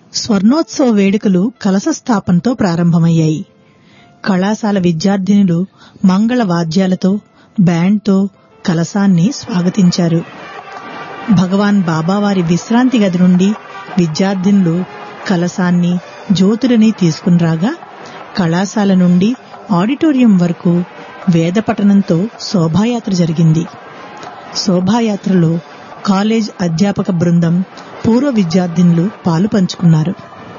స్వర్ణోత్సవ వేడుకలు కలశ స్థాపనతో ప్రారంభమయ్యాయి కళాశాల విద్యార్థినులు మంగళ వాద్యాలతో బ్యాండ్తో కలశాన్ని స్వాగతించారు భగవాన్ బాబావారి విశ్రాంతి గది నుండి విద్యార్థినులు కలశాన్ని జ్యోతులని తీసుకునిరాగా కళాశాల నుండి ఆడిటోరియం వరకు వేద పఠనంతో శోభాయాత్ర జరిగింది శోభాయాత్రలో కాలేజ్ అధ్యాపక బృందం పూర్వ విద్యార్థినులు పాలు పంచుకున్నారు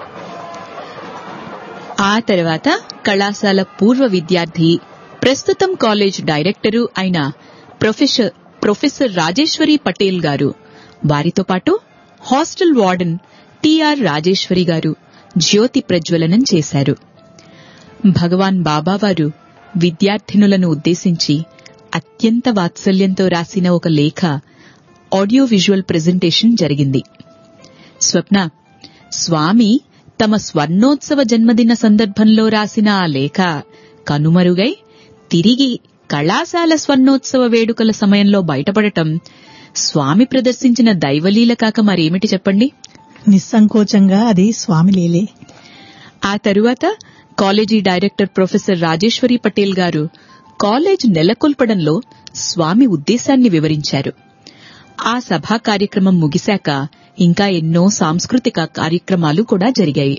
ఆ తర్వాత కళాశాల పూర్వ విద్యార్థి ప్రస్తుతం కాలేజ్ డైరెక్టరు అయిన ప్రొఫెసర్ ప్రొఫెసర్ రాజేశ్వరి పటేల్ గారు వారితో పాటు హాస్టల్ వార్డెన్ టిఆర్ రాజేశ్వరి గారు జ్యోతి ప్రజ్వలనం చేశారు భగవాన్ బాబావారు విద్యార్థినులను ఉద్దేశించి అత్యంత వాత్సల్యంతో రాసిన ఒక లేఖ ఆడియో విజువల్ ప్రెజెంటేషన్ జరిగింది స్వప్న స్వామి తమ స్వర్ణోత్సవ జన్మదిన సందర్భంలో రాసిన ఆ లేఖ కనుమరుగై తిరిగి కళాశాల స్వర్ణోత్సవ వేడుకల సమయంలో బయటపడటం స్వామి ప్రదర్శించిన దైవలీల కాక మరేమిటి చెప్పండి నిస్సంకోచంగా అది స్వామి లీలే ఆ తరువాత college director professor Rajeshwari Patel garu college నెలకొల్పడంలో స్వామి ఉద్దేశాన్ని వివరించారు ఆ సభా కార్యక్రమం ముగిశాక ఇంకా ఎన్నో సాంస్కృతిక కార్యక్రమాలు కూడా జరిగాయి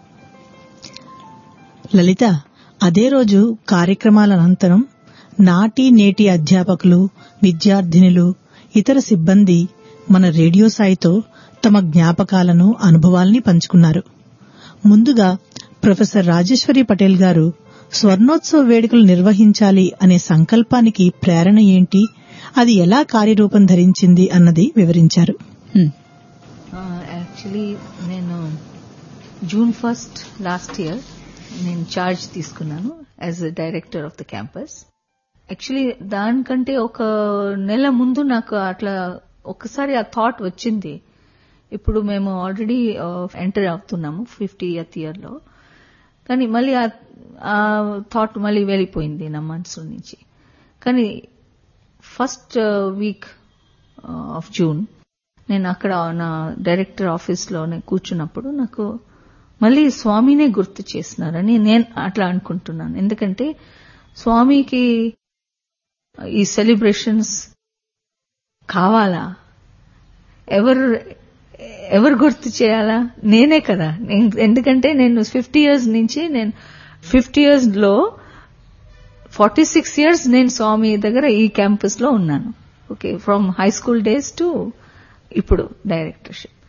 లలిత అదే రోజు కార్యక్రమాల అనంతరం నాటి నేటి అధ్యాపకులు విద్యార్థినులు ఇతర సిబ్బంది మన రేడియో సాయితో తమ జ్ఞాపకాలను అనుభవాల్ని పంచుకున్నారు ముందుగా ప్రొఫెసర్ రాజేశ్వరి పటేల్ గారు స్వర్ణోత్సవ వేడుకలు నిర్వహించాలి అనే సంకల్పానికి ప్రేరణ ఏంటి అది ఎలా కార్యరూపం ధరించింది అన్నది వివరించారు హ్మ్. యాక్చువల్లీ నేను జూన్ ఫస్ట్ లాస్ట్ ఇయర్ నేను చార్జ్ తీసుకున్నాను as a director of the campus actually దానికంటే ఒక నెల ముందు నాకు అట్లా ఒకసారి ఆ థాట్ వచ్చింది ఇప్పుడు మేము ఆల్రెడీ ఎంటర్ అవుతున్నాము ఫిఫ్టీ ఇయర్త్ ఇయర్లో కానీ మళ్ళీ ఆ- ఆ థాట్ మళ్ళీ వెళ్ళిపోయింది నా మనసు నుంచి కానీ ఫస్ట్ వీక్ ఆఫ్ జూన్ నేను అక్కడ నా డైరెక్టర్ ఆఫీస్లోనే కూర్చున్నప్పుడు నాకు మళ్ళీ స్వామినే గుర్తు చేసినారని నేను అట్లా అనుకుంటున్నాను ఎందుకంటే స్వామికి ఈ సెలబ్రేషన్స్ కావాలా ఎవరు ఎవరు గుర్తు చేయాలా నేనే కదా నేను- ఎందుకంటే నేను ఫిఫ్టీ ఇయర్స్ నుంచి నేను ఫిఫ్టీ ఇయర్స్ లో ఫార్టీ సిక్స్ ఇయర్స్ నేను స్వామి దగ్గర ఈ క్యాంపస్ లో ఉన్నాను okay from high school days to ఇప్పుడు డైరెక్టర్షిప్